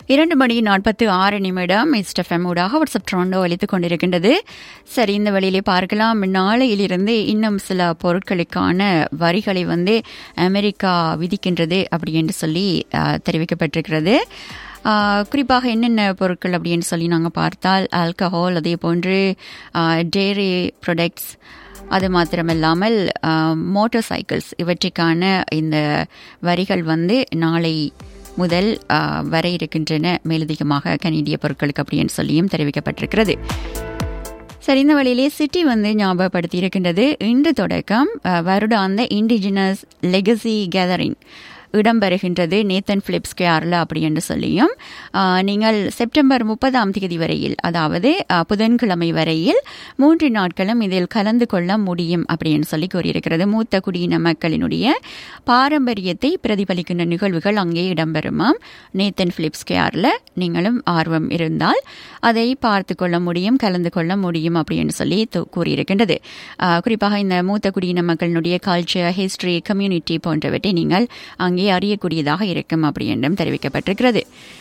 இரண்டு மணி நாற்பத்து ஆறு நிமிடம் இஸ்டஃபெம் ஊடாக வாட்ஸ்அப் ட்ரோண்டோ அளித்துக் கொண்டிருக்கின்றது சரி இந்த வழியிலே பார்க்கலாம் நாளையிலிருந்து இன்னும் சில பொருட்களுக்கான வரிகளை வந்து அமெரிக்கா விதிக்கின்றது அப்படி என்று சொல்லி அஹ், தெரிவிக்கப்பட்டிருக்கிறது ஆஹ், குறிப்பாக என்னென்ன பொருட்கள் அப்படின்னு சொல்லி நாங்கள் பார்த்தால் ஆல்கஹால் அதே போன்று டேரி ப்ராடக்ட்ஸ் அது மாத்திரமில்லாமல் மோட்டார் சைக்கிள்ஸ் இவற்றுக்கான இந்த வரிகள் வந்து நாளை முதல் ஆ, வர இருக்கின்றன மேலதிகமாக கனேடிய பொருட்களுக்கு அப்படின்னு சொல்லியும் தெரிவிக்கப்பட்டிருக்கிறது சரி இந்த வழியிலே சிட்டி வந்து ஞாபகப்படுத்தி இருக்கின்றது இன்று தொடக்கம் ஆ, வருடாந்த இண்டிஜினஸ் லெகசி கேதரிங் இடம்பெறுகின்றது நேத்தன் பிலிப் ஸ்கொயரில் அப்படி என்று சொல்லியும் ஆ, நீங்கள் செப்டம்பர் முப்பதாம் தேதி வரையில் அதாவது ஆ, புதன்கிழமை வரையில் மூன்று நாட்களும் இதில் கலந்து கொள்ள முடியும் அப்படின்னு சொல்லி கூறியிருக்கிறது மூத்த குடியின மக்களினுடைய பாரம்பரியத்தை பிரதிபலிக்கின்ற நிகழ்வுகள் அங்கே இடம்பெறுமாம் நேத்தன் பிலிப் ஸ்கொயரில் நீங்களும் ஆர்வம் இருந்தால் அதை பார்த்து கொள்ள முடியும் கலந்து கொள்ள முடியும் அப்படின்னு சொல்லி து- கூறியிருக்கின்றது ஆ, குறிப்பாக இந்த மூத்த குடியின மக்களினுடைய கல்ச்சர் ஹிஸ்டரி கம்யூனிட்டி போன்றவற்றை நீங்கள் அங்கே அறியக்கூடியதாக இருக்கும் அப்படி என்றும் தெரிவிக்கப்பட்டிருக்கிறது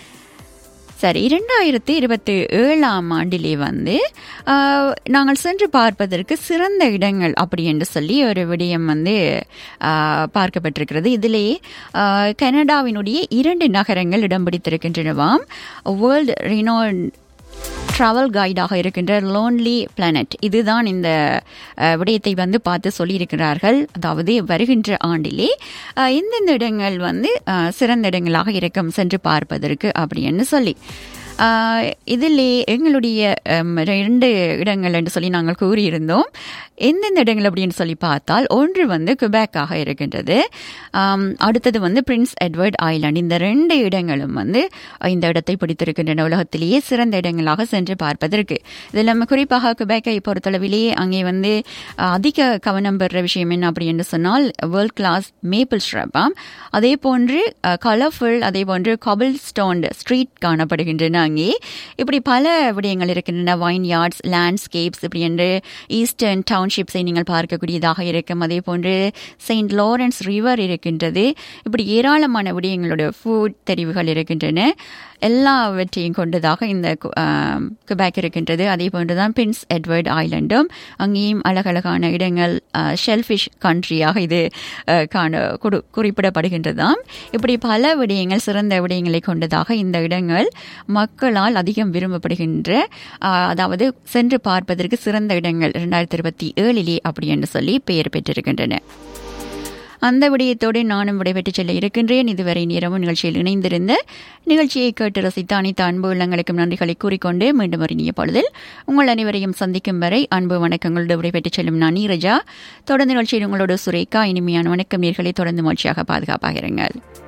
சரி இரண்டாயிரத்தி இருபத்தி ஏழாம் ஆண்டிலே வந்து ஆஹ், நாங்கள் சென்று பார்ப்பதற்கு சிறந்த இடங்கள் அப்படி என்று சொல்லி ஒரு விடயம் வந்து ஆஹ், பார்க்கப்பட்டிருக்கிறது இதிலே ஆஹ், கனடாவினுடைய இரண்டு நகரங்கள் இடம் பிடித்திருக்கின்றனவாம் வேர்ல்டு ரினோன் ட்ராவல் கைடாக இருக்கின்ற லோன்லி பிளானட் இதுதான் இந்த அஹ், விடயத்தை வந்து பார்த்து சொல்லியிருக்கிறார்கள் அதாவது வருகின்ற ஆண்டிலே அஹ், இந்தந்த இடங்கள் வந்து அஹ், சிறந்த இடங்களாக இருக்கும் சென்று பார்ப்பதற்கு அப்படின்னு சொல்லி அஹ், இதிலே எங்களுடைய ஹம், ரெண்டு இடங்கள் என்று சொல்லி நாங்கள் கூறியிருந்தோம் எந்தெந்த இடங்கள் அப்படின்னு சொல்லி பார்த்தால் ஒன்று வந்து குபேக்காக இருக்கின்றது ஆம், அடுத்தது வந்து பிரின்ஸ் எட்வர்ட் ஐலாண்ட் இந்த ரெண்டு இடங்களும் வந்து இந்த இடத்தை பிடித்திருக்கின்றன உலகத்திலேயே சிறந்த இடங்களாக சென்று பார்ப்பதற்கு இதில் நம்ம குறிப்பாக குபேக்கை பொறுத்தளவிலேயே அங்கே வந்து அஹ், அதிக கவனம் பெறுற விஷயம் என்ன அப்படி என்று சொன்னால் வேர்ல்ட் கிளாஸ் மேப்பிள் ஸ்ட்ரப்பாம் அதே போன்று கலர்ஃபுல் அதே போன்று கபிள் ஸ்டோன் ஸ்ட்ரீட் காணப்படுகின்றன அங்கே இப்படி பல விடயங்கள் இருக்கின்றன வைன் யார்ட்ஸ் லேண்ட்ஸ்கேப்ஸ் இப்படி என்று ஈஸ்டர்ன் டவுன்ஷிப்ஸை நீங்கள் பார்க்கக்கூடியதாக இருக்கும் அதே போன்று செயின்ட் லாரன்ஸ் ரிவர் இருக்கின்றது இப்படி ஏராளமான விடயங்களோட ஃபுட் தெரிவுகள் இருக்கின்றன எல்லாவற்றையும் கொண்டதாக இந்த கு- ஆம், குபேக் இருக்கின்றது அதே போன்றுதான் பிரின்ஸ் எட்வர்ட் ஐலண்டும் அங்கேயும் அழகழகான இடங்கள் ஷெல்ஃபிஷ் கண்ட்ரியாக இது அஹ், காண குடு- குறிப்பிடப்படுகின்றதாம் இப்படி பல விடயங்கள் சிறந்த விடயங்களை கொண்டதாக இந்த இடங்கள் மக்களால் அதிகம் விரும்பப்படுகின்ற அஹ், அதாவது சென்று பார்ப்பதற்கு சிறந்த இடங்கள் இரண்டாயிரத்தி இருபத்தி ஏழிலே அப்படி என்று சொல்லி பெயர் பெற்றிருக்கின்றன அந்த விடயத்தோடு நானும் விடைபெற்றுச் செல்ல இருக்கின்றேன் இதுவரை நேரமும் நிகழ்ச்சியில் இணைந்திருந்த நிகழ்ச்சியை கேட்டு ரசித்த அனைத்து அன்பு உள்ளங்களுக்கும் நன்றிகளை கூறிக்கொண்டு மீண்டும் ஒரு இனிய பொழுதில் உங்கள் அனைவரையும் சந்திக்கும் வரை அன்பு வணக்கங்களோடு விடைபெற்றுச் செல்லும் நான் நீரஜா தொடர்ந்து நிகழ்ச்சியில் உங்களோட சுரேகா இனிமையான வணக்கம் நேர்களை தொடர்ந்து மகிழ்ச்சியாக பாதுகாப்பாக இருங்கள்